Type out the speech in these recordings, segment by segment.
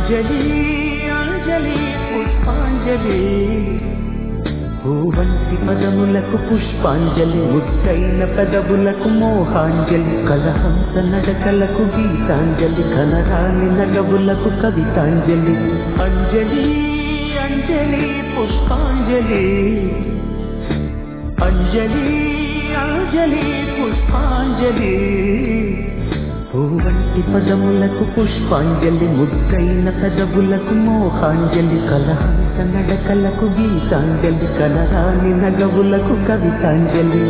అంజలి అంజలి పుష్పాంజలి పూవంటి పదములకు పుష్పాంజలి ముద్దైన పెదవులకు మోహాంజలి కలహంస నడకలకు గీతాంజలి కనరాని నగవులకు కవితాంజలి అంజలి అంజలి పుష్పాంజలి అంజలి అంజలి పుష్పాంజలి పూవంటి పదములకు పుష్పాంజలి ముద్దైన పెదవులకు మోహాంజలి కలహంస నడకలకు గీతాంజలి కనరాని నగవులకు కవితాంజలి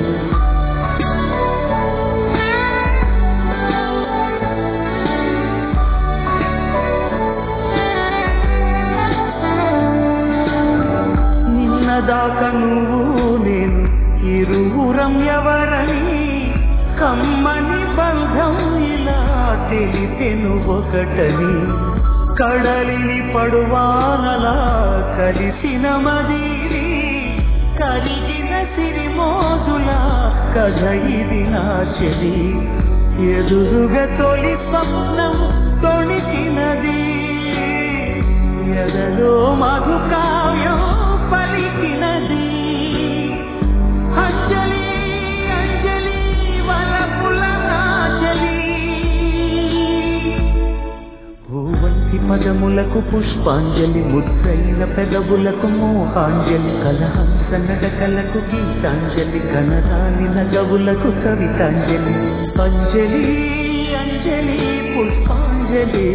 నిన్నదాకా నువ్వు నేను ఇరువురం ఎవరని కమ్మని బంధం ఇలా తెలిపెను ఒకటని కడలిని పడువానలా కలిసిన మదిని కరిగిన సిరిమోజుల కథ ఇది నా చెలి ఎదురుగా తొలి స్వప్నం తొణికినది ఎదలో మధు కావ్యం పలికినది అంజలి అంజలి వలపుల నాచలి భూవంతి పదములకు పుష్పాంజలి ముద్దైన పెదవులకు మోహాంజలి కలహంస నడకలకు గీతాంజలి కనరాని నగవులకు కవితాంజలి అంజలి అంజలి పుష్పాంజలి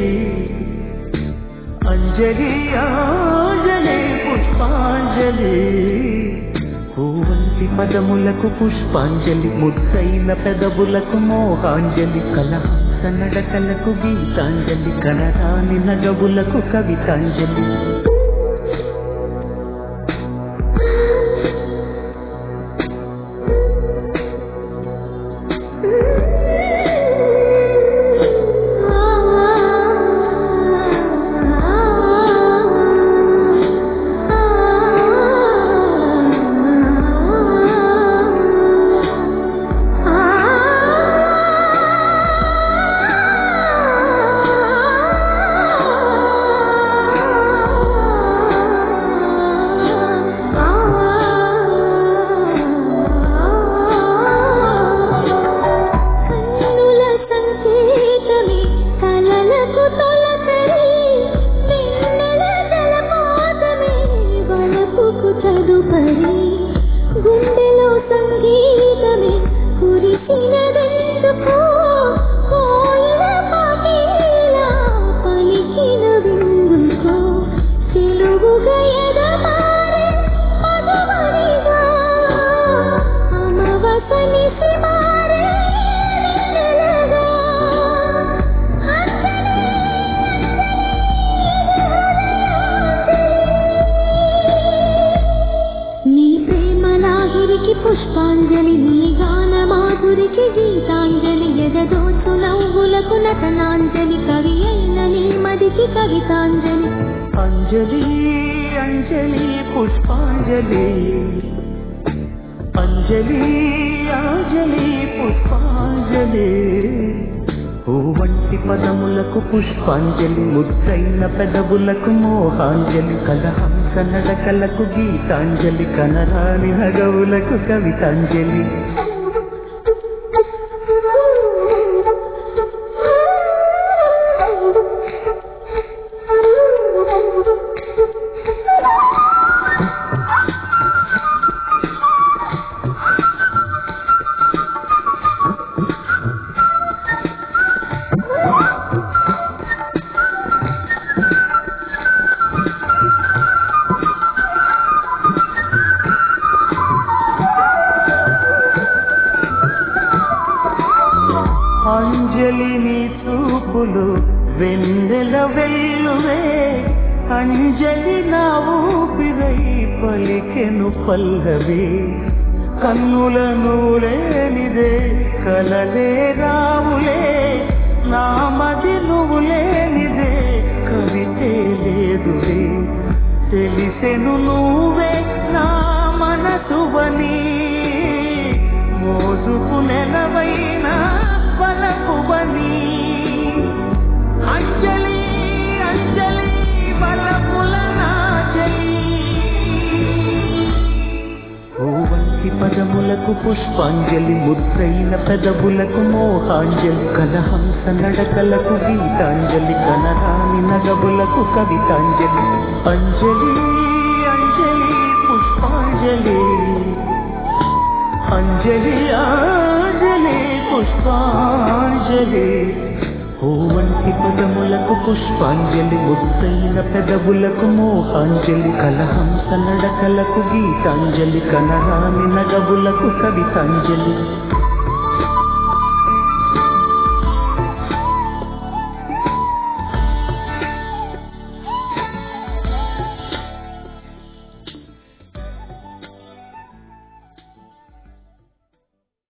అంజలి అంజలి పుష్పాంజలి పూవంతి పదములకు పుష్పాంజలి ముద్దైన పెదవులకు మోహాంజలి కలహంస నడకలకు గీతాంజలి కనరాని నగవులకు కవితాంజలి కన్నుల సంకేతమే కలలకు తొలకరి వెన్నెల జలపాతమే వలపుకు తదుపరి గుండెలో సంగీతమే కురిసినదెందుకో కోయిల పాటిలా పలికిన విందుకో తెలుగుగా ఎదమారే మధుమరిగా అమవసని సిమారే వెన్నెలగా అంజలి నీ ప్రేమ లాహిరికి పుష్పాంజలి నీ గాన మాధురికి గీతాంజలి ఎదదోచు నవ్వులకు నటనాంజలి కవి అయిన నీ మదికి కవితాంజలి అంజలి అంజలి పుష్పాంజలి అంజలి అంజలి పుష్పాంజలి పూవంటి పదములకు పుష్పాంజలి ముద్దైన పెదవులకు మోహాంజలి కలహంస నడకలకు గీతాంజలి కనరాని నగవులకు కవితాంజలి అంజలి నీ చూపులు వెన్నెల వెల్లువే అంజలి నా ఊపిరై పలికెను పల్లవి కన్నుల నూలేనిదే కలలే రావులే నా మది నువ్వు లేనిదే కవితే లేదులే తెలిసెను నువ్వే నా మనసువని మోసుకు నెలవైన వలపువని అంజలి అంజలి పదములకు పుష్పాంజలి ముద్రైన పెదవులకు మోహాంజలి కలహంస నడకలకు గీతాంజలి కనరాని నగబులకు కవితాంజలి అంజలి అంజలి పుష్పాంజలి అంజలి అంజలి పుష్పాంజలి ఓ వంటి పదములకు పుష్పాంజలి ముద్దైన పెదవులకు మోహాంజలి కలహంస నడకలకు గీతాంజలి కనరాని నగబులకు కవితాంజలి